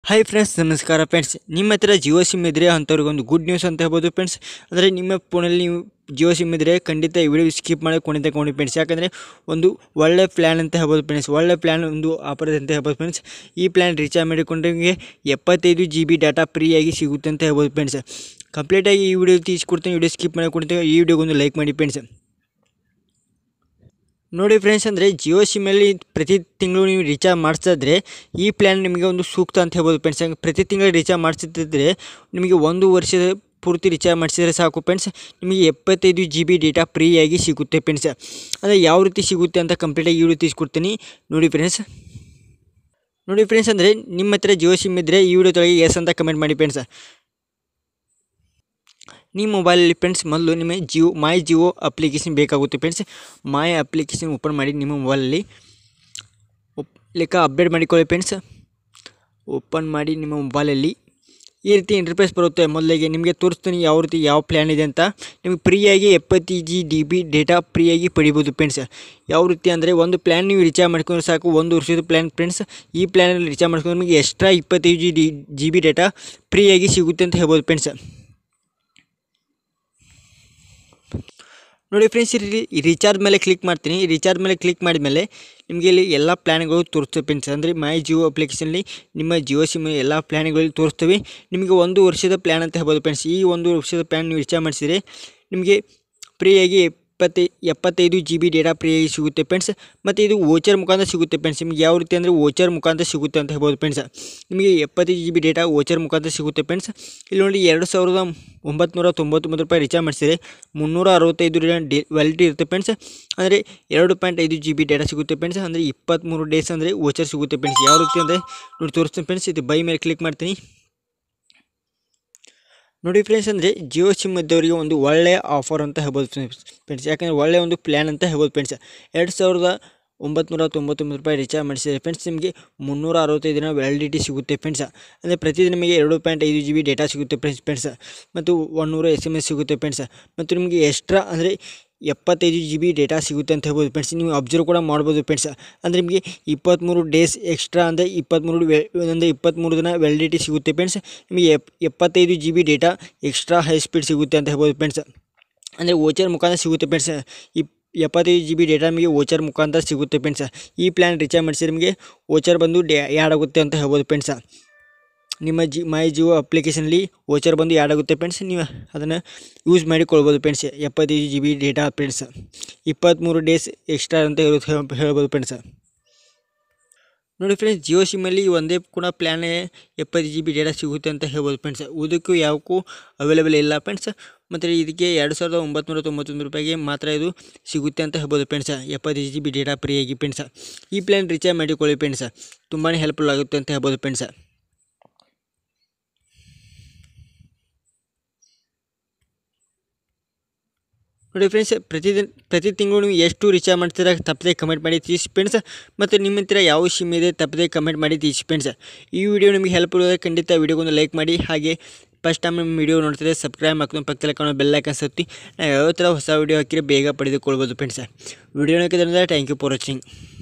hi friends ನಮಸ್ಕಾರ friends ನಿಮ್ಮ ಹತ್ರ ಜಿಯೋ ಸಿಮ್ ಇದ್ದರೆ ಅಂಥವ್ರಿಗೊಂದು ಗುಡ್ ನ್ಯೂಸ್ ಅಂತ ಹೇಳ್ಬೋದು ಫ್ರೆಂಡ್ಸ್ ಅಂದರೆ ನಿಮ್ಮ ಫೋನಲ್ಲಿ ನೀವು ಜಿಯೋ ಸಿಮ್ ಇದ್ದರೆ ಖಂಡಿತ ಈ ವಿಡಿಯೋ ಸ್ಕಿಪ್ ಮಾಡಿ ಕೊಂಡಿತ ಕೊಂಡು ಫ್ರೆಂಡ್ಸ್ ಯಾಕಂದರೆ ಒಂದು ಒಳ್ಳೆ ಪ್ಲ್ಯಾನ್ ಅಂತ ಹೇಳ್ಬೋದು ಫ್ರೆಂಡ್ಸ್ ಒಳ್ಳೆ ಪ್ಲ್ಯಾನ್ ಒಂದು ಆಫರ್ ಅಂತ ಹೇಳ್ಬೋದು ಫ್ರೆಂಡ್ಸ್ ಈ ಪ್ಲ್ಯಾನ್ ರೀಚಾರ್ಜ್ ಮಾಡಿಕೊಂಡ್ರೆ ನಿಮಗೆ ಎಪ್ಪತ್ತೈದು ಜಿ ಬಿ ಡಾಟಾ ಫ್ರೀಯಾಗಿ ಸಿಗುತ್ತೆ ಅಂತ ಹೇಳ್ಬೋದು ಫ್ರೆಂಡ್ಸ್ ಕಂಪ್ಲೀಟಾಗಿ ಈ ವಿಡಿಯೋ ತೀಸ್ಕೊಡ್ತೀನಿ ವಿಡಿಯೋ ಸ್ಕಿಪ್ ಮಾಡಿ ಕೊಡ್ತೀನಿ ಈ ವಿಡಿಯೋಗೊಂದು ಲೈಕ್ ಮಾಡಿ ಫ್ರೆಂಡ್ಸ್ ನೋಡಿ ಫ್ರೆಂಡ್ಸ್ ಅಂದರೆ ಜಿಯೋ ಸಿಮ್ಮಲ್ಲಿ ಪ್ರತಿ ತಿಂಗಳು ನೀವು ರೀಚಾರ್ಜ್ ಮಾಡಿಸಿದ್ರೆ ಈ ಪ್ಲ್ಯಾನ್ ನಿಮಗೆ ಒಂದು ಸೂಕ್ತ ಅಂತ ಹೇಳ್ಬೋದು ಫ್ರೆಂಡ್ಸ್ ಹಂಗೆ ಪ್ರತಿ ತಿಂಗಳು ರೀಚಾರ್ಜ್ ಮಾಡಿಸಿದ್ರೆ ನಿಮಗೆ ಒಂದು ವರ್ಷದ ಪೂರ್ತಿ ರೀಚಾರ್ಜ್ ಮಾಡಿಸಿದ್ರೆ ಸಾಕು ಫ್ರೆಂಡ್ಸ್ ನಿಮಗೆ ಎಪ್ಪತ್ತೈದು ಜಿ ಬಿ ಡೇಟಾ ಫ್ರೀಯಾಗಿ ಸಿಗುತ್ತೆ ಫ್ರೆಂಡ್ಸ್ ಅಂದರೆ ಯಾವ ರೀತಿ ಸಿಗುತ್ತೆ ಅಂತ ಕಂಪ್ಲೀಟಾಗಿ ಈ ವಿಡಿಯೋ ತಿಳಿಸ್ಕೊಡ್ತೀನಿ ನೋಡಿ ಫ್ರೆಂಡ್ಸ್ ನೋಡಿ ಫ್ರೆಂಡ್ಸ್ ಅಂದರೆ ನಿಮ್ಮ ಹತ್ರ ಜಿಯೋ ಸಿಮ್ ಇದ್ದರೆ ಈ ವಿಡಿಯೋ ತೊಳಗೆ ಎಸ್ ಅಂತ ಕಮೆಂಟ್ ಮಾಡಿ ಫ್ರೆಂಡ್ಸ್ ನಿಮ್ಮ ಮೊಬೈಲಲ್ಲಿ ಫ್ರೆಂಡ್ಸ್ ಮೊದಲು ನಿಮಗೆ ಜಿಯೋ ಮೈ ಜಿಯೋ ಅಪ್ಲಿಕೇಶನ್ ಬೇಕಾಗುತ್ತೆ ಫ್ರೆಂಡ್ಸ್ ಮೈ ಅಪ್ಲಿಕೇಶನ್ ಓಪನ್ ಮಾಡಿ ನಿಮ್ಮ ಮೊಬೈಲಲ್ಲಿ ಒಪ್ ಲೆಕ್ಕ ಅಪ್ಡೇಟ್ ಮಾಡಿಕೊಳ್ಳಿ ಫ್ರೆಂಡ್ಸ್ ಓಪನ್ ಮಾಡಿ ನಿಮ್ಮ ಮೊಬೈಲಲ್ಲಿ ಈ ರೀತಿ ಇಂಟರ್ಫೇಸ್ ಬರುತ್ತೆ ಮೊದಲಿಗೆ ನಿಮಗೆ ತೋರಿಸ್ತೀನಿ ಯಾವ ರೀತಿ ಯಾವ ಪ್ಲ್ಯಾನ್ ಇದೆ ಅಂತ ನಿಮಗೆ ಫ್ರೀಯಾಗಿ ಎಪ್ಪತ್ತೈದು ಜಿ ಡಿ ಬಿ ಡೇಟಾ ಫ್ರೀಯಾಗಿ ಪಡಿಬೋದು ಫ್ರೆಂಡ್ಸ್ ಯಾವ ರೀತಿ ಅಂದರೆ ಒಂದು ಪ್ಲ್ಯಾನ್ ನೀವು ರಿಚಾರ್ಜ್ ಮಾಡ್ಕೊಂಡ್ರೆ ಸಾಕು ಒಂದು ವರ್ಷದ ಪ್ಲ್ಯಾನ್ ಫ್ರೆಂಡ್ಸ್ ಈ ಪ್ಲ್ಯಾನಲ್ಲಿ ರಿಚಾರ್ಜ್ ಮಾಡ್ಕೊಂಡ್ರೆ ನಿಮಗೆ ಎಕ್ಸ್ಟ್ರಾ ಇಪ್ಪತ್ತೈದು G D G B data ಫ್ರೀಯಾಗಿ ಸಿಗುತ್ತೆ ಅಂತ ಹೇಳ್ಬೋದು ಫ್ರೆಂಡ್ಸ್ ನೋಡಿ ಫ್ರೆಂಡ್ಸ್ ಇಲ್ಲಿ ಈ ರೀಚಾರ್ಜ್ ಮೇಲೆ ಕ್ಲಿಕ್ ಮಾಡ್ತೀನಿ ಈ ರೀಚಾರ್ಜ್ ಮೇಲೆ ಕ್ಲಿಕ್ ಮಾಡಿದ್ಮೇಲೆ ನಿಮಗೆ ಇಲ್ಲಿ ಎಲ್ಲ ಪ್ಲ್ಯಾನ್ಗಳು ತೋರಿಸ್ತವೆ ಫ್ರೆಂಡ್ಸ್ ಅಂದರೆ ಮೈ ಜಿಯೋ ಅಪ್ಲಿಕೇಶನಲ್ಲಿ ನಿಮ್ಮ ಜಿಯೋ ಸಿಮ್ ಎಲ್ಲ ಪ್ಲ್ಯಾನ್ಗಳು ತೋರಿಸ್ತವೆ ನಿಮಗೆ ಒಂದು ವರ್ಷದ ಪ್ಲ್ಯಾನ್ ಅಂತ ಹೇಳ್ಬೋದು ಫ್ರೆಂಡ್ಸ್ ಈ ಒಂದು ವರ್ಷದ ಪ್ಲ್ಯಾನ್ ನೀವು ರೀಚಾರ್ಜ್ ಮಾಡಿಸಿದರೆ ನಿಮಗೆ ಫ್ರೀಯಾಗಿ ಎಪ್ಪತ್ತೈ ಎಪ್ಪತ್ತೈದು ಜಿ ಬಿ ಡೇಟಾ ಫ್ರೀಯಾಗಿ ಸಿಗುತ್ತೆ ಫ್ರೆಂಡ್ಸ್ ಮತ್ತು ಇದು ವೋಚರ್ ಮುಖಾಂತರ ಸಿಗುತ್ತೆ ಫ್ರೆಂಡ್ಸ್ ನಿಮಗೆ ಯಾವ ರೀತಿ ಅಂದರೆ ವೋಚರ್ ಮುಖಾಂತರ ಸಿಗುತ್ತೆ ಅಂತ ಹೇಳ್ಬೋದು ಫ್ರೆಂಡ್ಸ್ ನಿಮಗೆ ಎಪ್ಪತ್ತೈದು ಜಿ ಬಿ ಡೇಟಾ ವೋಚರ್ ಮುಖಾಂತರ ಸಿಗುತ್ತೆ ಫ್ರೆಂಡ್ಸ್ ಇಲ್ಲಿ ನೋಡಿ ಎರಡು ಸಾವಿರದ ಒಂಬತ್ತು ತೊಂಬತ್ತೊಂಬತ್ತು ರೂಪಾಯಿ ರಿಚಾರ್ಜ್ ಮಾಡಿಸಿದರೆ ಮುನ್ನೂರ ಅರವತ್ತೈದು ಡೇ ವ್ಯಾಲಿಟಿ ಇರುತ್ತೆ ಫ್ರೆಂಡ್ಸ್ ಅಂದರೆ ಎರಡು ಪಾಯಿಂಟ್ ಐದು ಜಿ ಬಿ ಡೇಟಾ ಸಿಗುತ್ತೆ ಫ್ರೆಂಡ್ಸ್ ಅಂದರೆ ಇಪ್ಪತ್ತ್ಮೂರು ಡೇಸ್ ಅಂದರೆ ವೋಚರ್ ಸಿಗುತ್ತೆ ಫ್ರೆಂಡ್ಸ್ ಯಾವ ರೀತಿ ಅಂದರೆ ನೋಡಿ ತೋರಿಸ್ತೀನಿ ಫ್ರೆಂಡ್ಸ್ ಇದು ಬೈ ಮೇಲೆ ಕ್ಲಿಕ್ ಮಾಡ್ತೀನಿ ನೋಡಿ ಫ್ರೆಂಡ್ಸ್ ಅಂದರೆ ಜಿಯೋ ಸಿಮ್ ಇದ್ದವರಿಗೆ ಒಂದು ಒಳ್ಳೆಯ ಆಫರ್ ಅಂತ ಹೇಳ್ಬೋದು ಫ್ರೆಂಡ್ಸ್ ಯಾಕಂದರೆ ಒಳ್ಳೆಯ ಒಂದು ಪ್ಲ್ಯಾನ್ ಅಂತ ಹೇಳ್ಬೋದು ಫ್ರೆಂಡ್ಸ್ ಎರಡು ಸಾವಿರದ ಒಂಬತ್ತು ತೊಂಬತ್ತೊಂಬತ್ತು ರೂಪಾಯಿ ರಿಚಾರ್ಜ್ ಮಾಡಿಸಿದರೆ ಫ್ರೆಂಡ್ಸ್ ನಿಮಗೆ ಮುನ್ನೂರ ಅರವತ್ತೈದು ದಿನ ವ್ಯಾಲಿಡಿಟಿ ಸಿಗುತ್ತೆ ಫ್ರೆಂಡ್ಸ್ ಅಂದರೆ ಪ್ರತಿದಿನ ನಿಮಗೆ ಎರಡು ಪಾಯಿಂಟ್ ಐದು ಜಿ ಬಿ ಡೇಟಾ ಸಿಗುತ್ತೆ ಫ್ರೆಂಡ್ಸ್ ಫ್ರೆಂಡ್ಸ್ ಮತ್ತು ಒನ್ನೂರು ಎಸ್ ಎಮ್ ಎಸ್ ಸಿಗುತ್ತೆ ಫ್ರೆಂಡ್ಸ್ ಮತ್ತು ನಿಮಗೆ ಎಕ್ಸ್ಟ್ರಾ ಅಂದರೆ ಎಪ್ಪತ್ತೈದು ಜಿ ಬಿ ಡೇಟಾ ಸಿಗುತ್ತೆ ಅಂತ ಹೇಳ್ಬೋದು ಫ್ರೆಂಡ್ಸ್ ನೀವು ಅಬ್ಸರ್ವ್ ಕೂಡ ಮಾಡ್ಬೋದು ಫ್ರೆಂಡ್ಸ್ ಅಂದರೆ ನಿಮಗೆ ಇಪ್ಪತ್ತ್ಮೂರು ಡೇಸ್ ಎಕ್ಸ್ಟ್ರಾ ಅಂದರೆ ಇಪ್ಪತ್ತ್ಮೂರು ವೆ ಅಂದರೆ ಇಪ್ಪತ್ತ್ಮೂರು ದಿನ ವ್ಯಾಲಿಡಿಟಿ ಸಿಗುತ್ತೆ ಫ್ರೆಂಡ್ಸ್ ನಿಮಗೆ ಎಪ್ ಎಪ್ಪತ್ತೈದು G B data extra high speed ಸಿಗುತ್ತೆ ಅಂತ ಹೇಳ್ಬೋದು ಫ್ರೆಂಡ್ಸ್ ಅಂದರೆ ವೋಚರ್ ಮುಖಾಂತರ ಸಿಗುತ್ತೆ ಫ್ರೆಂಡ್ಸ್ ಇಪ್ ಎಪ್ಪತ್ತೈದು ಜಿ ಬಿ ಡೇಟಾ ನಿಮಗೆ ವೋಚರ್ ಮುಖಾಂತರ ಸಿಗುತ್ತೆ ಫ್ರೆಂಡ್ಸ್ ಈ ಪ್ಲ್ಯಾನ್ ರಿಚಾರ್ಜ್ ಮಾಡಿಸಿದ್ರೆ ನಿಮಗೆ ವೋಚರ್ ಬಂದು ಡ್ಯಾ ಆ್ಯಡ್ ಆಗುತ್ತೆ ಅಂತ ಹೇಳ್ಬೋದು ಫ್ರೆಂಡ್ಸ್ ನಿಮ್ಮ ಜಿ ಮೈ ಜಿಯೋ ಅಪ್ಲಿಕೇಶನಲ್ಲಿ ವೋಚರ್ ಬಂದು ಆ್ಯಡ್ ಆಗುತ್ತೆ ಫ್ರೆಂಡ್ಸ್ ನೀವು ಅದನ್ನು ಯೂಸ್ ಮಾಡಿಕೊಳ್ಬೋದು ಫ್ರೆಂಡ್ಸ್ ಎಪ್ಪತ್ತೈದು ಜಿ ಬಿ ಡೇಟಾ ಫ್ರೆಂಡ್ಸ್ ಇಪ್ಪತ್ತ್ಮೂರು ಡೇಸ್ ಎಕ್ಸ್ಟ್ರಾ ಅಂತ ಇರುತ್ತೆ ಹೇಳ್ಬೋದು ಫ್ರೆಂಡ್ಸ್ ನೋಡಿ ಫ್ರೆಂಡ್ಸ್ ಜಿಯೋ ಸಿಮ್ಮಲ್ಲಿ ಒಂದೇ ಕೂಡ ಪ್ಲ್ಯಾನ್ ಎಪ್ಪತ್ತು ಜಿ ಬಿ ಡೇಟಾ ಸಿಗುತ್ತೆ ಅಂತ ಹೇಳ್ಬೋದು ಫ್ರೆಂಡ್ಸ್ ಉದಕ್ಕೂ ಯಾವಕ್ಕೂ ಅವೈಲೇಬಲ್ ಇಲ್ಲ ಫ್ರೆಂಡ್ಸ್ ಮತ್ತು ಇದಕ್ಕೆ ಎರಡು ಸಾವಿರದ ಒಂಬತ್ತು ತೊಂಬತ್ತೊಂದು ರೂಪಾಯಿಗೆ ಮಾತ್ರ ಇದು ಸಿಗುತ್ತೆ ಅಂತ ಹೇಳ್ಬೋದು ಫ್ರೆಂಡ್ಸ್ ಎಪ್ಪತ್ತೈದು ಜಿ ಬಿ ಡೇಟಾ ಫ್ರೀಯಾಗಿ ಫ್ರೆಂಡ್ಸ್ ಈ ಪ್ಲ್ಯಾನ್ ರಿಚಾರ್ಜ್ ಮಾಡಿಕೊಳ್ಳಿ ಫ್ರೆಂಡ್ಸ್ ತುಂಬಾ ಹೆಲ್ಪ್ಫುಲ್ ಆಗುತ್ತೆ ಅಂತ ಹೇಳ್ಬೋದು ಫ್ರೆಂಡ್ಸ್ ನೋಡಿ ಫ್ರೆಂಡ್ಸ್ ಪ್ರತಿದಿನ ಪ್ರತಿ ತಿಂಗಳು ನೀವು ಎಷ್ಟು ರಿಚಾರ್ಜ್ ಮಾಡ್ತೀರಾ ತಪ್ಪದೆ ಕಮೆಂಟ್ ಮಾಡಿ ತಿಳಿಸಿ ಫ್ರೆಂಡ್ಸ್ ಮತ್ತು ನಿಮ್ಮ ಹತ್ರ ಯಾವ ಸಿಮ್ ಇದೆ ತಪ್ಪದೆ ಕಮೆಂಟ್ ಮಾಡಿ ತಿಳಿಸಿ ಫ್ರೆಂಡ್ಸ್ ಈ ವಿಡಿಯೋ ನಿಮಗೆ ಹೆಲ್ಪ್ ಇರೋದ್ರೆ ಖಂಡಿತ ವಿಡಿಯೋಗೊಂದು ಲೈಕ್ ಮಾಡಿ ಹಾಗೆ ಫಸ್ಟ್ ಟೈಮ್ ನಿಮ್ಮ ವಿಡಿಯೋ ನೋಡ್ತಿದ್ರೆ ಸಬ್ಸ್ಕ್ರೈಬ್ ಮಾಡ್ಕೊಂಡು ಪಕ್ಕದಲ್ಲಿ ಕಾಣೋ ಬೆಲ್ ಐಕನ್ ಸತ್ತಿ ನಾವು ಯಾವ ಥರ ಹೊಸ ವಿಡಿಯೋ ಹಾಕಿದ್ರೆ ಬೇಗ ಪಡೆದುಕೊಳ್ಬೋದು ಫ್ರೆಂಡ್ಸ್ ವಿಡಿಯೋ ನೋಡಿದ್ರೆ ಥ್ಯಾಂಕ್ ಯು ಫಾರ್ ವಾಚಿಂಗ್